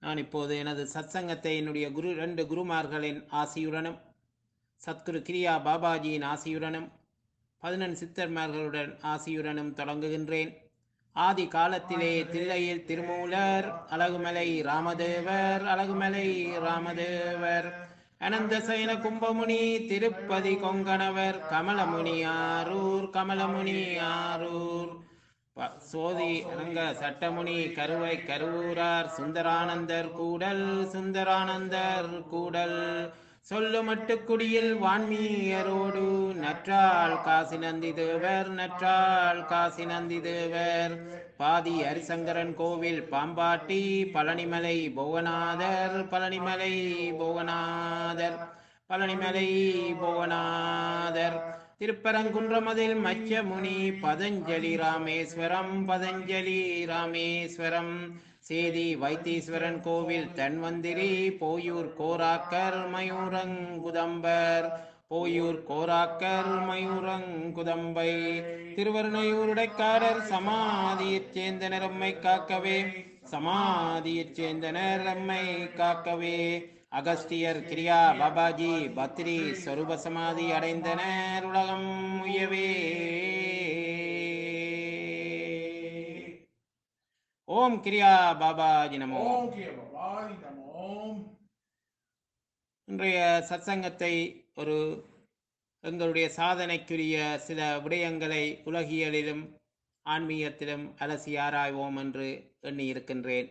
நான் இப்போது எனது சத்சங்கத்தை என்னுடைய குரு ரெண்டு குருமார்களின் ஆசியுடனும் சத்குரு கிரியா பாபாஜியின் ஆசியுடனும் பதினெண் சித்தர்மார்களுடன் ஆசியுடனும் தொடங்குகின்றேன் ஆதி காலத்திலே தில்லையில் திருமூலர் அழகுமலை ராமதேவர் அழகுமலை ராமதேவர் அனந்த சயன கும்பமுனி திருப்பதி கொங்கணவர் கமலமுனி ஆரூர் கமலமுனி ஆரூர் ப- சோதி ரங்க சட்டமுனி கருவை கருவூரார் சுந்தரானந்தர் கூடல் சுந்தரானந்தர் கூடல் சொல்லுமட்டு குடியில் வான்மீயரோடு நற்றாள் காசி நந்தி தேவர் நற்றாள் காசி நந்தி தேவர் பாதி ஹரிசங்கரன் கோவில் பாம்பாட்டி பழனிமலை புவனாதர் பழனிமலை புவனாதர் பழனிமலை புவனாதர் திருப்பரங்குன்றமதில் மச்சமுனி பதஞ்சலி ராமேஸ்வரம் பதஞ்சலி ராமேஸ்வரம் சேதி வைத்தீஸ்வரன் கோவில் தன்வந்திரி போயூர் கோராக்கர் மயூரங்குதம்பர் போயூர் கோராக்கர் மயூரங்குதம்பை திருவருணையூருடைக்காரர் சமாதியைச் சேர்ந்தனர் எம்மை காக்கவே சமாதியைச் சேர்ந்தனர் எம்மை காக்கவே அகஸ்தியர் கிரியா பாபாஜி பத்ரி சொரூப சமாதி அடைந்தனர் உலகம் உயவே ஓம் கிரியா பாபாஜி நமோ ஓம் கே பவானி நமோம் இன்றைய சத்சங்கத்தை ஒரு எங்களுடைய சாதனைக்குரிய சில விடயங்களை உலகியலிலும் ஆன்மீகத்திலும் அலசி ஆராய்வோம் என்று எண்ணி இருக்கின்றேன்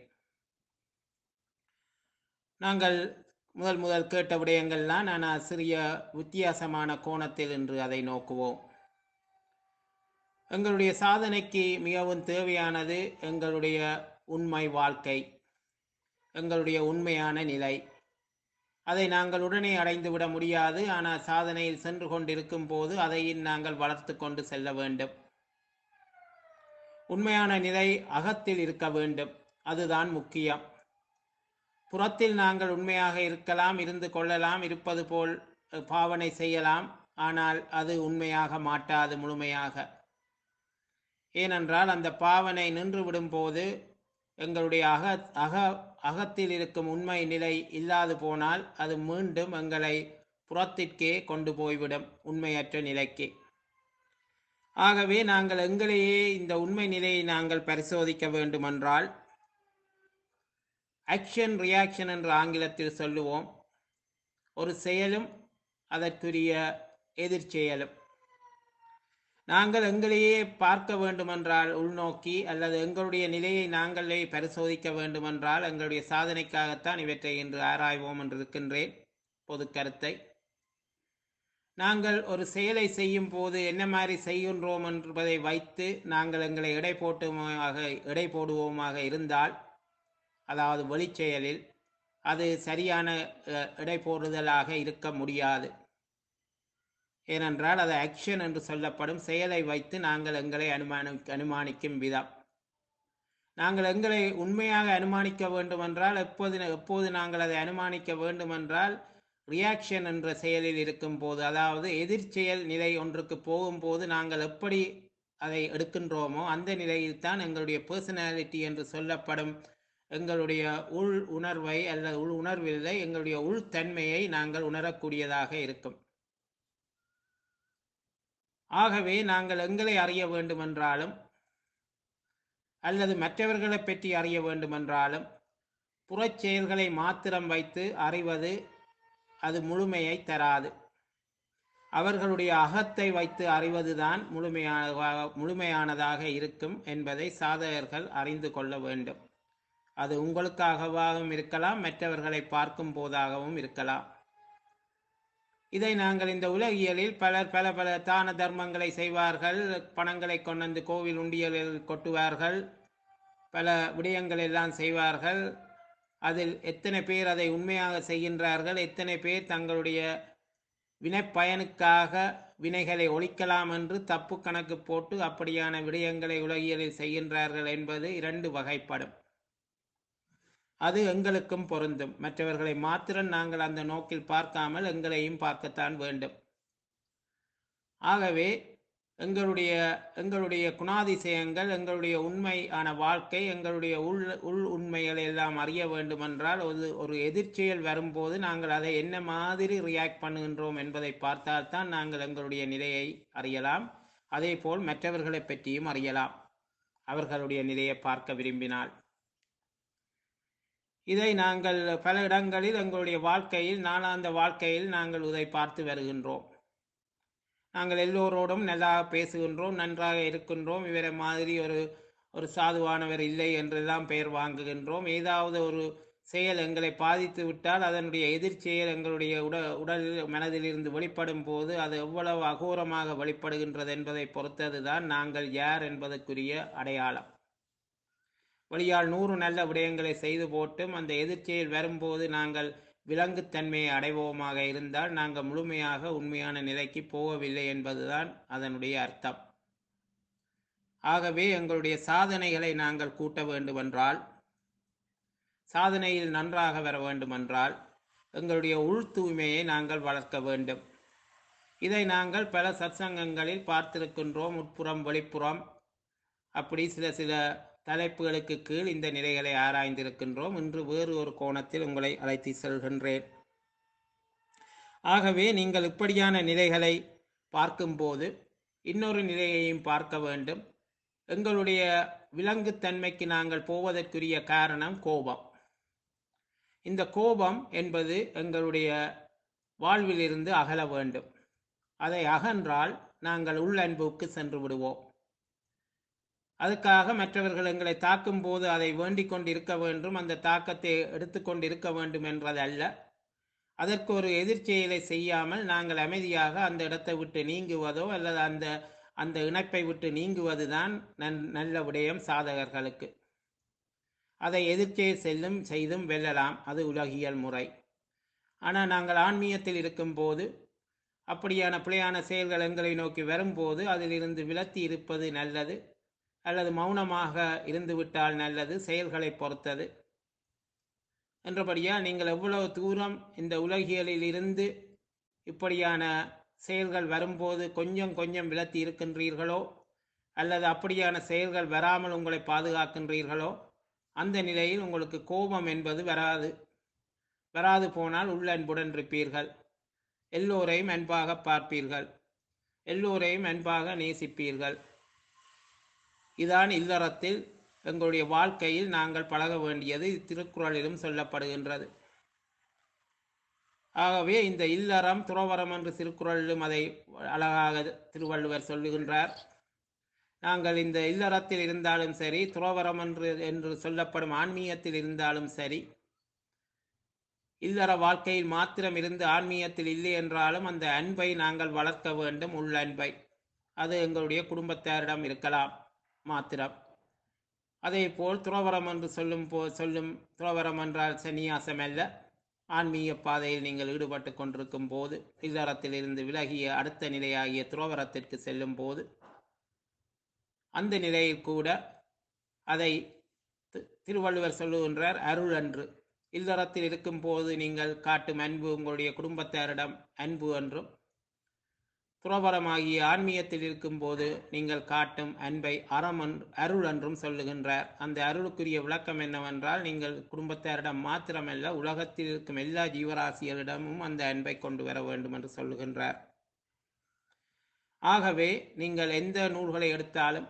நாங்கள் முதல் முதல் கேட்ட விடயங்கள்லாம் நான் சிறிய வித்தியாசமான கோணத்தில் இன்று அதை நோக்குவோம் எங்களுடைய சாதனைக்கு மிகவும் தேவையானது எங்களுடைய உண்மை வாழ்க்கை எங்களுடைய உண்மையான நிலை அதை நாங்கள் உடனே அடைந்து விட முடியாது ஆனால் சாதனையில் சென்று கொண்டிருக்கும் போது அதையும் நாங்கள் வளர்த்து கொண்டு செல்ல வேண்டும் உண்மையான நிலை அகத்தில் இருக்க வேண்டும் அதுதான் முக்கியம் புறத்தில் நாங்கள் உண்மையாக இருக்கலாம் இருந்து கொள்ளலாம் இருப்பது போல் அஹ், பாவனை செய்யலாம் ஆனால் அது உண்மையாக மாட்டாது முழுமையாக ஏனென்றால் அந்த பாவனை நின்று விடும்போது எங்களுடைய அக அக அகத்தில் இருக்கும் உண்மை நிலை இல்லாது போனால் அது மீண்டும் எங்களை புறத்திற்கே கொண்டு போய்விடும் உண்மையற்ற நிலைக்கு ஆகவே நாங்கள் எங்களையே இந்த உண்மை நிலையை நாங்கள் பரிசோதிக்க வேண்டுமென்றால் ஆக்ஷன் ரியாக்ஷன் என்று ஆங்கிலத்தில் சொல்லுவோம் ஒரு செயலும் அதற்குரிய எதிர்ச்செயலும் நாங்கள் எங்களையே பார்க்க வேண்டுமென்றால் உள்நோக்கி அல்லது எங்களுடைய நிலையை நாங்களே பரிசோதிக்க வேண்டுமென்றால் எங்களுடைய சாதனைக்காகத்தான் இவற்றை இன்று ஆராய்வோம் என்று இருக்கின்றேன் பொது கருத்தை நாங்கள் ஒரு செயலை செய்யும் போது என்ன மாதிரி செய்கின்றோம் என்பதை வைத்து நாங்கள் எங்களை எடை போட்டுமாக எடை போடுவோமாக இருந்தால் அதாவது வெளிச்செயலில் அது சரியான அஹ், எடை போடுதலாக இருக்க முடியாது ஏனென்றால் அது ஆக்ஷன் என்று சொல்லப்படும் செயலை வைத்து நாங்கள் எங்களை அனுமானி அனுமானிக்கும் விதம் நாங்கள் எங்களை உண்மையாக அனுமானிக்க வேண்டுமென்றால் எப்போது எப்போது நாங்கள் அதை அனுமானிக்க வேண்டுமென்றால் ரியாக்ஷன் என்ற செயலில் இருக்கும் போது அதாவது எதிர்ச்செயல் நிலை ஒன்றுக்கு போகும்போது நாங்கள் எப்படி அதை எடுக்கின்றோமோ அந்த நிலையில் தான் எங்களுடைய பர்சனாலிட்டி என்று சொல்லப்படும் எங்களுடைய உள் உணர்வை அல்லது உள் உணர்வில்லை எங்களுடைய உள் தன்மையை நாங்கள் உணரக்கூடியதாக இருக்கும் ஆகவே நாங்கள் எங்களை அறிய வேண்டுமென்றாலும் அல்லது மற்றவர்களை பற்றி அறிய வேண்டுமென்றாலும் புறச் செயல்களை மாத்திரம் வைத்து அறிவது அது முழுமையை தராது அவர்களுடைய அகத்தை வைத்து அறிவதுதான் முழுமையான முழுமையானதாக இருக்கும் என்பதை சாதகர்கள் அறிந்து கொள்ள வேண்டும் அது உங்களுக்காகவும் இருக்கலாம் மற்றவர்களை பார்க்கும் போதாகவும் இருக்கலாம் இதை நாங்கள் இந்த உலகியலில் பலர் பல பல தான தர்மங்களை செய்வார்கள் பணங்களை கொண்டு வந்து கோவில் உண்டியலில் கொட்டுவார்கள் பல விடயங்கள் எல்லாம் செய்வார்கள் அதில் எத்தனை பேர் அதை உண்மையாக செய்கின்றார்கள் எத்தனை பேர் தங்களுடைய வினைப்பயனுக்காக வினைகளை ஒழிக்கலாம் என்று தப்பு கணக்கு போட்டு அப்படியான விடயங்களை உலகியலில் செய்கின்றார்கள் என்பது இரண்டு வகைப்படும் அது எங்களுக்கும் பொருந்தும் மற்றவர்களை மாத்திரம் நாங்கள் அந்த நோக்கில் பார்க்காமல் எங்களையும் பார்க்கத்தான் வேண்டும் ஆகவே எங்களுடைய எங்களுடைய குணாதிசயங்கள் எங்களுடைய உண்மையான வாழ்க்கை எங்களுடைய உள் உள் உண்மைகளை எல்லாம் அறிய வேண்டுமென்றால் ஒரு ஒரு எதிர்ச்செயல் வரும்போது நாங்கள் அதை என்ன மாதிரி ரியாக்ட் பண்ணுகின்றோம் என்பதை பார்த்தால்தான் நாங்கள் எங்களுடைய நிலையை அறியலாம் அதே போல் மற்றவர்களை பற்றியும் அறியலாம் அவர்களுடைய நிலையை பார்க்க விரும்பினால் இதை நாங்கள் பல இடங்களில் எங்களுடைய வாழ்க்கையில் நாளாந்த வாழ்க்கையில் நாங்கள் இதை பார்த்து வருகின்றோம் நாங்கள் எல்லோரோடும் நல்லா பேசுகின்றோம் நன்றாக இருக்கின்றோம் இவரை மாதிரி ஒரு ஒரு சாதுவானவர் இல்லை என்றெல்லாம் பெயர் வாங்குகின்றோம் ஏதாவது ஒரு செயல் எங்களை பாதித்து விட்டால் அதனுடைய எதிர்ச்செயல் எங்களுடைய உட உடல் மனதிலிருந்து வெளிப்படும் போது அது எவ்வளவு அகோரமாக வெளிப்படுகின்றது என்பதை பொறுத்ததுதான் நாங்கள் யார் என்பதற்குரிய அடையாளம் வழியால் நூறு நல்ல விடயங்களை செய்து போட்டும் அந்த எதிர்ச்செயல் வரும்போது நாங்கள் விலங்குத்தன்மையை அடைவோமாக இருந்தால் நாங்கள் முழுமையாக உண்மையான நிலைக்கு போகவில்லை என்பதுதான் அதனுடைய அர்த்தம் ஆகவே எங்களுடைய சாதனைகளை நாங்கள் கூட்ட வேண்டுமென்றால் சாதனையில் நன்றாக வர வேண்டுமென்றால் எங்களுடைய உள் தூய்மையை நாங்கள் வளர்க்க வேண்டும் இதை நாங்கள் பல சத்சங்கங்களில் பார்த்திருக்கின்றோம் உட்புறம் வெளிப்புறம் அப்படி சில சில தலைப்புகளுக்கு கீழ் இந்த நிலைகளை ஆராய்ந்திருக்கின்றோம் இன்று வேறு ஒரு கோணத்தில் உங்களை அழைத்து செல்கின்றேன் ஆகவே நீங்கள் இப்படியான நிலைகளை பார்க்கும்போது இன்னொரு நிலையையும் பார்க்க வேண்டும் எங்களுடைய விலங்குத்தன்மைக்கு நாங்கள் போவதற்குரிய காரணம் கோபம் இந்த கோபம் என்பது எங்களுடைய வாழ்விலிருந்து அகல வேண்டும் அதை அகன்றால் நாங்கள் உள்ளன்புக்கு சென்று விடுவோம் அதுக்காக மற்றவர்கள் எங்களை தாக்கும் போது அதை வேண்டிக் கொண்டு இருக்க வேண்டும் அந்த தாக்கத்தை எடுத்துக்கொண்டு இருக்க வேண்டும் என்பது அல்ல அதற்கு ஒரு எதிர்ச்செயலை செய்யாமல் நாங்கள் அமைதியாக அந்த இடத்தை விட்டு நீங்குவதோ அல்லது அந்த அந்த இணைப்பை விட்டு நீங்குவதுதான் நன் நல்ல விடயம் சாதகர்களுக்கு அதை எதிர்ச்செயல் செல்லும் செய்தும் வெல்லலாம் அது உலகியல் முறை ஆனால் நாங்கள் ஆன்மீகத்தில் இருக்கும்போது அப்படியான பிழையான செயல்கள் எங்களை நோக்கி வரும்போது அதிலிருந்து விலத்தி இருப்பது நல்லது அல்லது மௌனமாக இருந்துவிட்டால் நல்லது செயல்களை பொறுத்தது என்றபடியால் நீங்கள் எவ்வளவு தூரம் இந்த உலகியலில் இருந்து இப்படியான செயல்கள் வரும்போது கொஞ்சம் கொஞ்சம் விலத்தி இருக்கின்றீர்களோ அல்லது அப்படியான செயல்கள் வராமல் உங்களை பாதுகாக்கின்றீர்களோ அந்த நிலையில் உங்களுக்கு கோபம் என்பது வராது வராது போனால் உள்ள அன்புடன் இருப்பீர்கள் எல்லோரையும் அன்பாக பார்ப்பீர்கள் எல்லோரையும் அன்பாக நேசிப்பீர்கள் இதான் இல்லறத்தில் எங்களுடைய வாழ்க்கையில் நாங்கள் பழக வேண்டியது திருக்குறளிலும் சொல்லப்படுகின்றது ஆகவே இந்த இல்லறம் துறவரம் என்று திருக்குறளிலும் அதை அழகாக திருவள்ளுவர் சொல்லுகின்றார் நாங்கள் இந்த இல்லறத்தில் இருந்தாலும் சரி துறவரம் என்று என்று சொல்லப்படும் ஆன்மீகத்தில் இருந்தாலும் சரி இல்லற வாழ்க்கையில் மாத்திரம் இருந்து ஆன்மீகத்தில் இல்லை என்றாலும் அந்த அன்பை நாங்கள் வளர்க்க வேண்டும் உள்ள அன்பை அது எங்களுடைய குடும்பத்தாரிடம் இருக்கலாம் மாத்திரம் அதே போல் துறவரம் என்று சொல்லும் போ சொல்லும் துறவரம் என்றால் சந்நியாசம் அல்ல ஆன்மீக பாதையில் நீங்கள் ஈடுபட்டு கொண்டிருக்கும் போது இல்லறத்தில் இருந்து விலகிய அடுத்த நிலையாகிய துறவரத்திற்கு செல்லும் போது அந்த நிலையில் கூட அதை திருவள்ளுவர் சொல்லுகின்றார் அருள் அன்று இல்லறத்தில் இருக்கும் போது நீங்கள் காட்டும் அன்பு உங்களுடைய குடும்பத்தாரிடம் அன்பு என்றும் துறவரமாகிய ஆன்மீகத்தில் இருக்கும்போது நீங்கள் காட்டும் அன்பை அறம் அருள் என்றும் சொல்லுகின்றார் அந்த அருளுக்குரிய விளக்கம் என்னவென்றால் நீங்கள் குடும்பத்தாரிடம் மாத்திரமல்ல உலகத்தில் இருக்கும் எல்லா ஜீவராசிகளிடமும் அந்த அன்பை கொண்டு வர வேண்டும் என்று சொல்லுகின்றார் ஆகவே நீங்கள் எந்த நூல்களை எடுத்தாலும்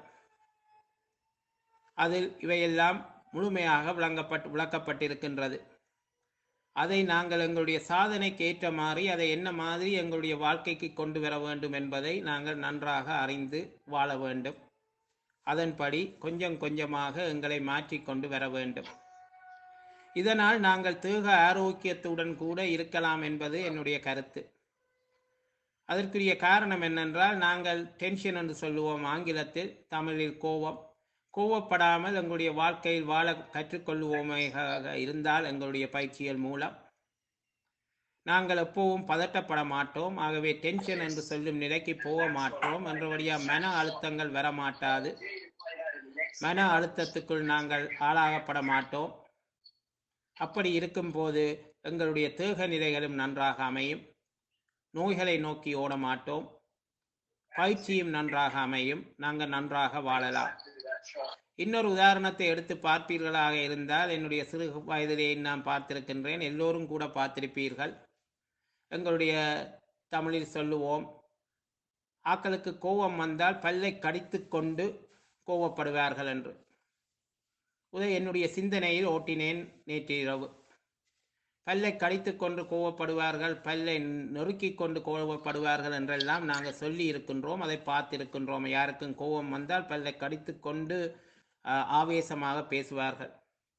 அதில் இவையெல்லாம் முழுமையாக விளங்கப்பட்டு விளக்கப்பட்டிருக்கின்றது அதை நாங்கள் எங்களுடைய சாதனைக்கு ஏற்ற மாதிரி அதை என்ன மாதிரி எங்களுடைய வாழ்க்கைக்கு கொண்டு வர வேண்டும் என்பதை நாங்கள் நன்றாக அறிந்து வாழ வேண்டும் அதன்படி கொஞ்சம் கொஞ்சமாக எங்களை மாற்றிக்கொண்டு வர வேண்டும் இதனால் நாங்கள் தேக ஆரோக்கியத்துடன் கூட இருக்கலாம் என்பது என்னுடைய கருத்து அதற்குரிய காரணம் என்னென்றால் நாங்கள் டென்ஷன் என்று சொல்லுவோம் ஆங்கிலத்தில் தமிழில் கோபம் கோவப்படாமல் எங்களுடைய வாழ்க்கையில் வாழ கற்றுக்கொள்வோமாக இருந்தால் எங்களுடைய பயிற்சிகள் மூலம் நாங்கள் எப்பவும் பதட்டப்பட மாட்டோம் ஆகவே டென்ஷன் என்று சொல்லும் நிலைக்கு போக மாட்டோம் என்றபடியா மன அழுத்தங்கள் வர மாட்டாது மன அழுத்தத்துக்குள் நாங்கள் ஆளாகப்பட மாட்டோம் அப்படி இருக்கும்போது எங்களுடைய தேக நிலைகளும் நன்றாக அமையும் நோய்களை நோக்கி ஓட மாட்டோம் பயிற்சியும் நன்றாக அமையும் நாங்கள் நன்றாக வாழலாம் இன்னொரு உதாரணத்தை எடுத்து பார்ப்பீர்களாக இருந்தால் என்னுடைய சிறு வயதிலே நான் பார்த்திருக்கின்றேன் எல்லோரும் கூட பார்த்திருப்பீர்கள் எங்களுடைய தமிழில் சொல்லுவோம் ஆக்களுக்கு கோபம் வந்தால் பல்லை கடித்து கொண்டு கோபப்படுவார்கள் என்று உதை என்னுடைய சிந்தனையில் ஓட்டினேன் நேற்று இரவு பல்லை கடித்து கொண்டு கோவப்படுவார்கள் பல்லை நொறுக்கி கொண்டு கோவப்படுவார்கள் என்றெல்லாம் நாங்கள் சொல்லி இருக்கின்றோம் அதை பார்த்திருக்கின்றோம் யாருக்கும் கோபம் வந்தால் பல்லை கடித்து கொண்டு அஹ், ஆவேசமாக பேசுவார்கள்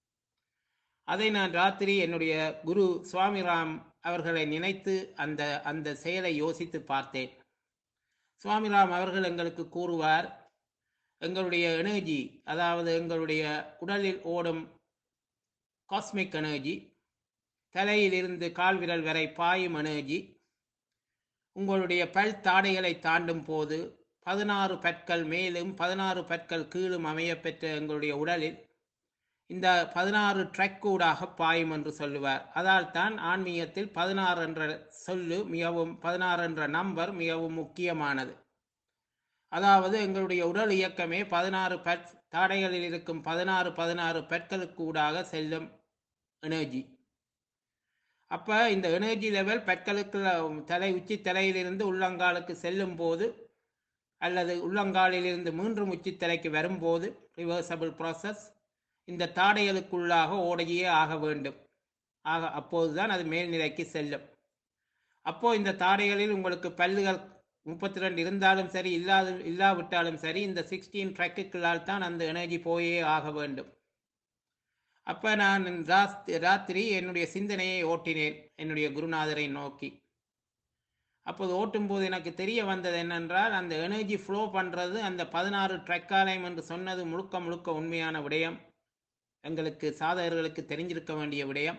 அதை நான் ராத்திரி என்னுடைய குரு சுவாமிராம் அவர்களை நினைத்து அந்த அந்த செயலை யோசித்து பார்த்தேன் சுவாமிராம் அவர்கள் எங்களுக்கு கூறுவார் எங்களுடைய எனர்ஜி அதாவது எங்களுடைய உடலில் ஓடும் காஸ்மிக் எனர்ஜி தலையிலிருந்து கால் விரல் வரை பாயும் எனர்ஜி உங்களுடைய பல் தாடைகளை தாண்டும் போது பதினாறு பற்கள் மேலும் பதினாறு பற்கள் கீழும் அமையப்பெற்ற எங்களுடைய உடலில் இந்த பதினாறு ட்ரக் ஊடாக பாயும் என்று சொல்லுவார் அதால் தான் ஆன்மீகத்தில் பதினாறு என்ற சொல்லு மிகவும் பதினாறு என்ற நம்பர் மிகவும் முக்கியமானது அதாவது எங்களுடைய உடல் இயக்கமே பதினாறு பட் தாடைகளில் இருக்கும் பதினாறு பதினாறு பற்களுக்கு ஊடாக செல்லும் எனர்ஜி அப்ப இந்த எனர்ஜி லெவல் பற்களுக்கு தலை உச்சி தலையிலிருந்து உள்ளங்காலுக்கு செல்லும் போது அல்லது உள்ளங்காலிலிருந்து மீண்டும் உச்சி தலைக்கு வரும்போது ரிவர்சபிள் ப்ராசஸ் இந்த தாடைகளுக்குள்ளாக ஓடையே ஆக வேண்டும் ஆக அப்போதுதான் அது மேல்நிலைக்கு செல்லும் அப்போ இந்த தாடைகளில் உங்களுக்கு பல்லுகள் முப்பத்தி ரெண்டு இருந்தாலும் சரி இல்லாத இல்லாவிட்டாலும் சரி இந்த சிக்ஸ்டீன் ட்ரக்குகளால் தான் அந்த எனர்ஜி போயே ஆக வேண்டும் அப்ப நான் ராஸ்- ராத்திரி என்னுடைய சிந்தனையை ஓட்டினேன் என்னுடைய குருநாதரை நோக்கி அப்போது ஓட்டும்போது எனக்கு தெரிய வந்தது என்னென்றால் அந்த எனர்ஜி ஃப்ளோ பண்றது அந்த பதினாறு ட்ரக்காலயம் என்று சொன்னது முழுக்க முழுக்க உண்மையான விடயம் எங்களுக்கு சாதகர்களுக்கு தெரிஞ்சிருக்க வேண்டிய விடயம்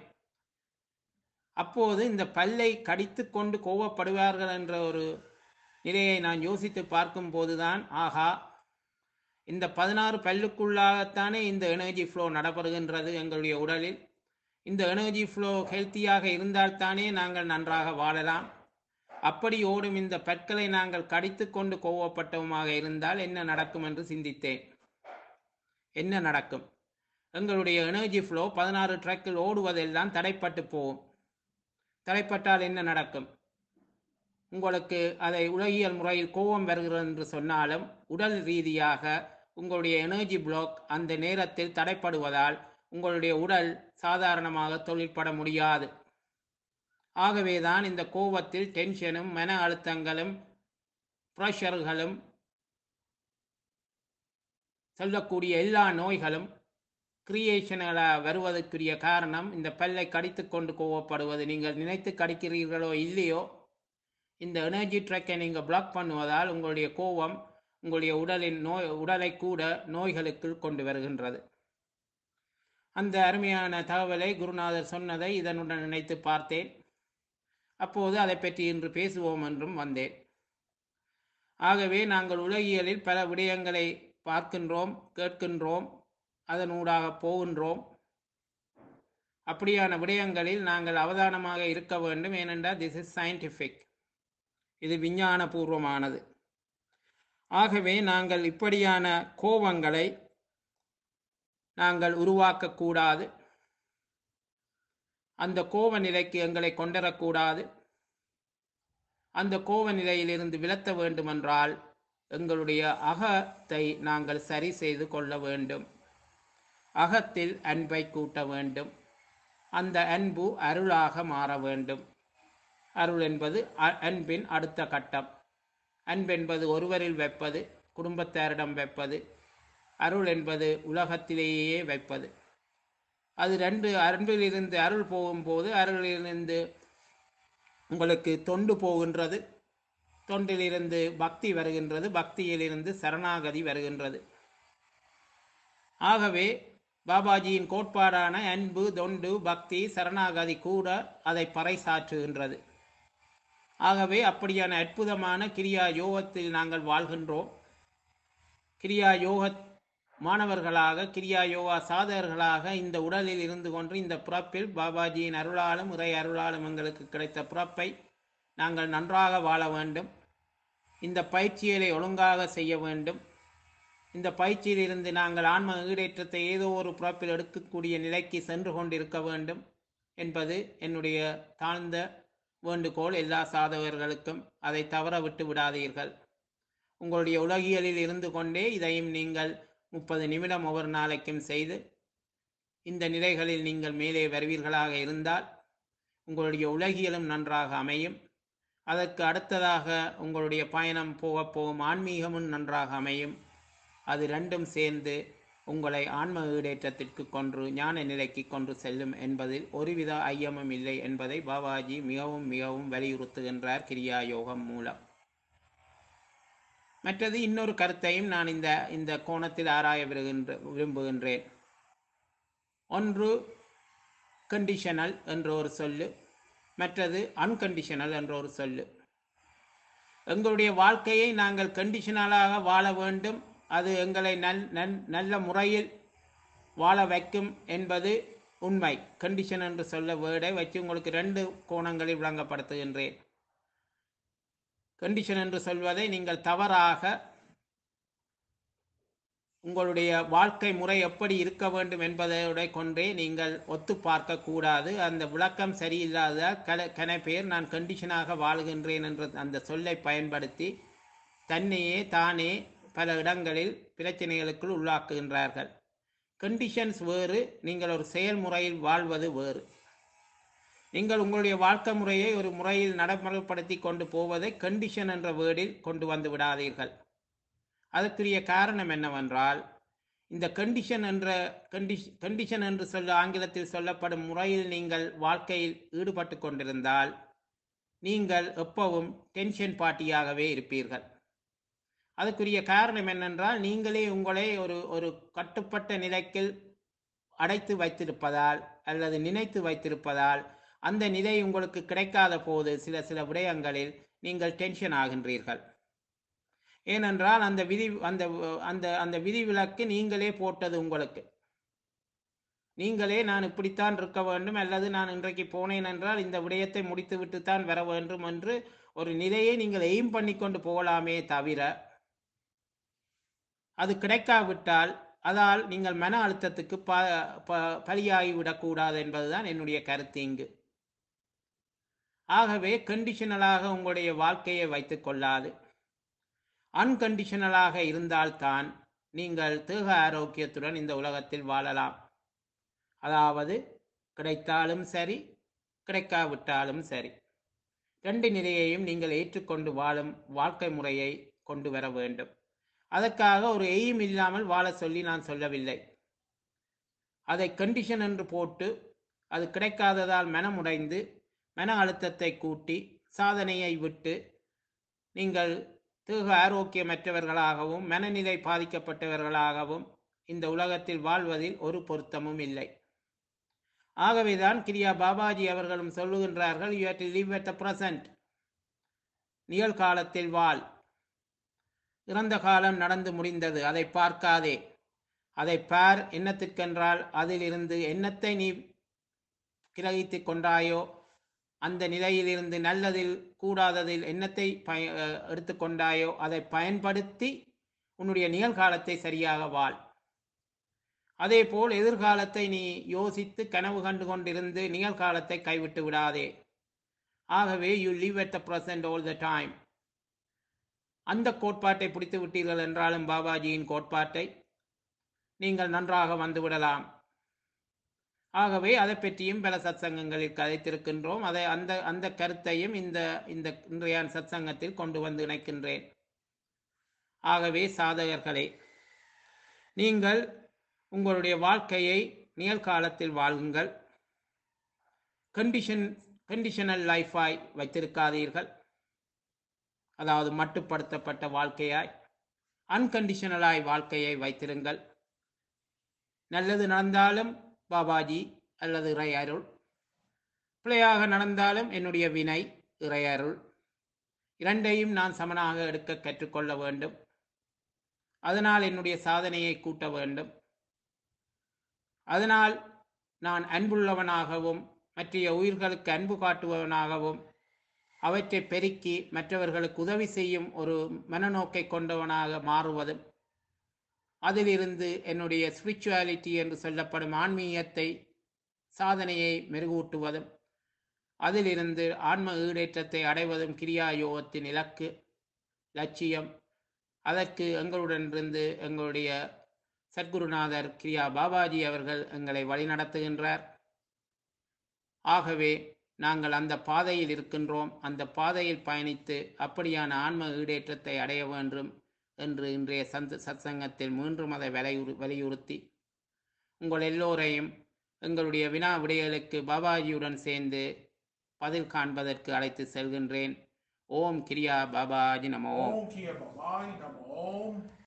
அப்போது இந்த பல்லை கடித்து கொண்டு கோவப்படுவார்கள் என்ற ஒரு நிலையை நான் யோசித்து பார்க்கும் போதுதான் ஆகா இந்த பதினாறு பல்லுக்குள்ளாகத்தானே இந்த எனர்ஜி ஃப்ளோ நடைபெறுகின்றது எங்களுடைய உடலில் இந்த எனர்ஜி ஃப்ளோ ஹெல்த்தியாக இருந்தால்தானே நாங்கள் நன்றாக வாழலாம் அப்படி ஓடும் இந்த பற்களை நாங்கள் கடித்து கொண்டு கோவப்பட்டவுமாக இருந்தால் என்ன நடக்கும் என்று சிந்தித்தேன் என்ன நடக்கும் எங்களுடைய எனர்ஜி ஃப்ளோ பதினாறு ட்ரக்கில் ஓடுவதெல்லாம் தடைப்பட்டு போகும் தடைப்பட்டால் என்ன நடக்கும் உங்களுக்கு அதை உலகியல் முறையில் கோபம் வருகிறது என்று சொன்னாலும் உடல் ரீதியாக உங்களுடைய எனர்ஜி பிளாக் அந்த நேரத்தில் தடைப்படுவதால் உங்களுடைய உடல் சாதாரணமாக தொழிற்பட முடியாது ஆகவேதான் இந்த கோபத்தில் டென்ஷனும் மன அழுத்தங்களும் ப்ரெஷர்களும் சொல்லக்கூடிய எல்லா நோய்களும் கிரியேஷன்களாக வருவதற்குரிய காரணம் இந்த பல்லை கடித்து கொண்டு கோவப்படுவது நீங்கள் நினைத்து கடிக்கிறீர்களோ இல்லையோ இந்த எனர்ஜி ட்ரக்கை நீங்கள் பிளாக் பண்ணுவதால் உங்களுடைய கோபம் உங்களுடைய உடலின் நோய் உடலை கூட நோய்களுக்குள் கொண்டு வருகின்றது அந்த அருமையான தகவலை குருநாதர் சொன்னதை இதனுடன் நினைத்து பார்த்தேன் அப்போது அதை பற்றி இன்று பேசுவோம் என்றும் வந்தேன் ஆகவே நாங்கள் உலகியலில் பல விடயங்களை பார்க்கின்றோம் கேட்கின்றோம் அதனூடாக போகின்றோம் அப்படியான விடயங்களில் நாங்கள் அவதானமாக இருக்க வேண்டும் ஏனென்றால் திஸ் இஸ் சயின்டிஃபிக் இது விஞ்ஞானபூர்வமானது ஆகவே நாங்கள் இப்படியான கோபங்களை நாங்கள் உருவாக்கக்கூடாது அந்த கோப நிலைக்கு எங்களை கொண்டரக்கூடாது அந்த கோப நிலையிலிருந்து விலத்த வேண்டுமென்றால் எங்களுடைய அகத்தை நாங்கள் சரி செய்து கொள்ள வேண்டும் அகத்தில் அன்பை கூட்ட வேண்டும் அந்த அன்பு அருளாக மாற வேண்டும் அருள் என்பது அ- அன்பின் அடுத்த கட்டம் அன்பென்பது ஒருவரில் வைப்பது குடும்பத்தாரிடம் வைப்பது அருள் என்பது உலகத்திலேயே வைப்பது அது ரெண்டு அன்பிலிருந்து அருள் போகும்போது அருளிலிருந்து உங்களுக்கு தொண்டு போகின்றது தொண்டிலிருந்து பக்தி வருகின்றது பக்தியிலிருந்து சரணாகதி வருகின்றது ஆகவே பாபாஜியின் கோட்பாடான அன்பு தொண்டு பக்தி சரணாகதி கூட அதை பறைசாற்றுகின்றது ஆகவே அப்படியான அற்புதமான கிரியா யோகத்தில் நாங்கள் வாழ்கின்றோம் கிரியா யோக மாணவர்களாக கிரியா யோகா சாதகர்களாக இந்த உடலில் இருந்து கொண்டு இந்த பிறப்பில் பாபாஜியின் அருளாலும் இறை அருளாலும் எங்களுக்கு கிடைத்த பிறப்பை நாங்கள் நன்றாக வாழ வேண்டும் இந்த பயிற்சிகளை ஒழுங்காக செய்ய வேண்டும் இந்த பயிற்சியிலிருந்து நாங்கள் ஆன்ம ஈடேற்றத்தை ஏதோ ஒரு புறப்பில் எடுக்கக்கூடிய நிலைக்கு சென்று கொண்டிருக்க வேண்டும் என்பது என்னுடைய தாழ்ந்த வேண்டுகோள் எல்லா சாதகர்களுக்கும் அதை தவற விட்டு விடாதீர்கள் உங்களுடைய உலகியலில் இருந்து கொண்டே இதையும் நீங்கள் முப்பது நிமிடம் ஒவ்வொரு நாளைக்கும் செய்து இந்த நிலைகளில் நீங்கள் மேலே வருவீர்களாக இருந்தால் உங்களுடைய உலகியலும் நன்றாக அமையும் அதற்கு அடுத்ததாக உங்களுடைய பயணம் போகப் போகும் ஆன்மீகமும் நன்றாக அமையும் அது ரெண்டும் சேர்ந்து உங்களை ஆன்ம ஈடேற்றத்திற்கு கொன்று ஞான நிலைக்கு கொண்டு செல்லும் என்பதில் ஒருவித ஐயமும் இல்லை என்பதை பாபாஜி மிகவும் மிகவும் வலியுறுத்துகின்றார் கிரியா யோகம் மூலம் மற்றது இன்னொரு கருத்தையும் நான் இந்த இந்த கோணத்தில் ஆராய விருகின்ற விரும்புகின்றேன் ஒன்று கண்டிஷனல் என்ற ஒரு சொல்லு மற்றது அன்கண்டிஷனல் என்ற ஒரு சொல்லு எங்களுடைய வாழ்க்கையை நாங்கள் கண்டிஷனலாக வாழ வேண்டும் அது எங்களை நல் நல் நல்ல முறையில் வாழ வைக்கும் என்பது உண்மை கண்டிஷன் என்று சொல்ல வேர்டை வச்சு உங்களுக்கு ரெண்டு கோணங்களில் விளங்கப்படுத்துகின்றேன் கண்டிஷன் என்று சொல்வதை நீங்கள் தவறாக உங்களுடைய வாழ்க்கை முறை எப்படி இருக்க வேண்டும் என்பதோட கொண்டே நீங்கள் ஒத்து பார்க்க கூடாது அந்த விளக்கம் சரியில்லாத கல கன பேர் நான் கண்டிஷனாக வாழுகின்றேன் என்ற அந்த சொல்லை பயன்படுத்தி தன்னையே தானே பல இடங்களில் பிரச்சனைகளுக்குள் உள்ளாக்குகின்றார்கள் கண்டிஷன்ஸ் வேறு நீங்கள் ஒரு செயல்முறையில் வாழ்வது வேறு நீங்கள் உங்களுடைய வாழ்க்கை முறையை ஒரு முறையில் நடைமுறைப்படுத்தி கொண்டு போவதை கண்டிஷன் என்ற வேர்டில் கொண்டு வந்து விடாதீர்கள் அதற்குரிய காரணம் என்னவென்றால் இந்த கண்டிஷன் என்ற கண்டிஷ் கண்டிஷன் என்று சொல்ல ஆங்கிலத்தில் சொல்லப்படும் முறையில் நீங்கள் வாழ்க்கையில் ஈடுபட்டு கொண்டிருந்தால் நீங்கள் எப்பவும் டென்ஷன் பார்ட்டியாகவே இருப்பீர்கள் அதுக்குரிய காரணம் என்னென்றால் நீங்களே உங்களை ஒரு ஒரு கட்டுப்பட்ட நிலைக்கு அடைத்து வைத்திருப்பதால் அல்லது நினைத்து வைத்திருப்பதால் அந்த நிலை உங்களுக்கு கிடைக்காத போது சில சில விடயங்களில் நீங்கள் டென்ஷன் ஆகின்றீர்கள் ஏனென்றால் அந்த விதி அந்த அந்த அந்த விதிவிலக்கு நீங்களே போட்டது உங்களுக்கு நீங்களே நான் இப்படித்தான் இருக்க வேண்டும் அல்லது நான் இன்றைக்கு போனேன் என்றால் இந்த விடயத்தை முடித்துவிட்டு தான் வர வேண்டும் என்று ஒரு நிலையை நீங்கள் எய்ம் பண்ணி கொண்டு போகலாமே தவிர அது கிடைக்காவிட்டால் அதால் நீங்கள் மன அழுத்தத்துக்கு ப ப- பலியாகிவிடக்கூடாது என்பதுதான் என்னுடைய கருத்து இங்கு ஆகவே கண்டிஷனலாக உங்களுடைய வாழ்க்கையை வைத்துக் கொள்ளாது அன்கண்டிஷனலாக இருந்தால்தான் நீங்கள் தேக ஆரோக்கியத்துடன் இந்த உலகத்தில் வாழலாம் அதாவது கிடைத்தாலும் சரி கிடைக்காவிட்டாலும் சரி ரெண்டு நிலையையும் நீங்கள் ஏற்றுக்கொண்டு வாழும் வாழ்க்கை முறையை கொண்டு வர வேண்டும் அதற்காக ஒரு எய்ம் இல்லாமல் வாழ சொல்லி நான் சொல்லவில்லை அதை கண்டிஷன் என்று போட்டு அது கிடைக்காததால் மனமுடைந்து மன அழுத்தத்தை கூட்டி சாதனையை விட்டு நீங்கள் தேக ஆரோக்கியமற்றவர்களாகவும் மனநிலை பாதிக்கப்பட்டவர்களாகவும் இந்த உலகத்தில் வாழ்வதில் ஒரு பொருத்தமும் இல்லை ஆகவேதான் கிரியா பாபாஜி அவர்களும் சொல்லுகின்றார்கள் you to live at the present நிகழ்காலத்தில் வாழ் இறந்த காலம் நடந்து முடிந்தது அதை பார்க்காதே அதை பார் என்னத்திற்கென்றால் அதிலிருந்து எண்ணத்தை நீ கிரகித்துக் கொண்டாயோ அந்த நிலையிலிருந்து நல்லதில் கூடாததில் எண்ணத்தை பய அஹ் எடுத்துக்கொண்டாயோ அதை பயன்படுத்தி உன்னுடைய நிகழ்காலத்தை சரியாக வாழ் அதேபோல் எதிர்காலத்தை நீ யோசித்து கனவு கண்டு கொண்டிருந்து நிகழ்காலத்தை கைவிட்டு விடாதே ஆகவே you live at the present all the time அந்த கோட்பாட்டை பிடித்து விட்டீர்கள் என்றாலும் பாபாஜியின் கோட்பாட்டை நீங்கள் நன்றாக வந்துவிடலாம் ஆகவே அதை பற்றியும் பல சத்சங்கங்களில் கதைத்திருக்கின்றோம் அதை அந்த அந்த கருத்தையும் இந்த இந்த இன்றைய சத்சங்கத்தில் கொண்டு வந்து இணைக்கின்றேன் ஆகவே சாதகர்களே நீங்கள் உங்களுடைய வாழ்க்கையை நிகழ்காலத்தில் வாழுங்கள் கண்டிஷன் கண்டிஷனல் லைஃபாய் வைத்திருக்காதீர்கள் அதாவது மட்டுப்படுத்தப்பட்ட வாழ்க்கையாய் அன்கண்டிஷனலாய் வாழ்க்கையை வைத்திருங்கள் நல்லது நடந்தாலும் பாபாஜி அல்லது இறை அருள் பிழையாக நடந்தாலும் என்னுடைய வினை இறை அருள் இரண்டையும் நான் சமனாக எடுக்க கற்றுக்கொள்ள வேண்டும் அதனால் என்னுடைய சாதனையை கூட்ட வேண்டும் அதனால் நான் அன்புள்ளவனாகவும் மற்றைய உயிர்களுக்கு அன்பு காட்டுபவனாகவும் அவற்றை பெருக்கி மற்றவர்களுக்கு உதவி செய்யும் ஒரு மனநோக்கை கொண்டவனாக மாறுவதும் அதிலிருந்து என்னுடைய ஸ்பிரிச்சுவாலிட்டி என்று சொல்லப்படும் ஆன்மீகத்தை சாதனையை மெருகூட்டுவதும் அதிலிருந்து ஆன்ம ஈடேற்றத்தை அடைவதும் கிரியா யோகத்தின் இலக்கு லட்சியம் அதற்கு எங்களுடன் இருந்து எங்களுடைய சத்குருநாதர் கிரியா பாபாஜி அவர்கள் எங்களை வழிநடத்துகின்றார் ஆகவே நாங்கள் அந்த பாதையில் இருக்கின்றோம் அந்த பாதையில் பயணித்து அப்படியான ஆன்ம ஈடேற்றத்தை அடைய வேண்டும் என்று இன்றைய சந்த சத்சங்கத்தில் மீண்டும் அதை வலியுறு வலியுறுத்தி உங்கள் எல்லோரையும் எங்களுடைய வினா விடைகளுக்கு பாபாஜியுடன் சேர்ந்து பதில் காண்பதற்கு அழைத்து செல்கின்றேன் ஓம் கிரியா பாபாஜி நமோ Om Kiya Bhavai Namo Om.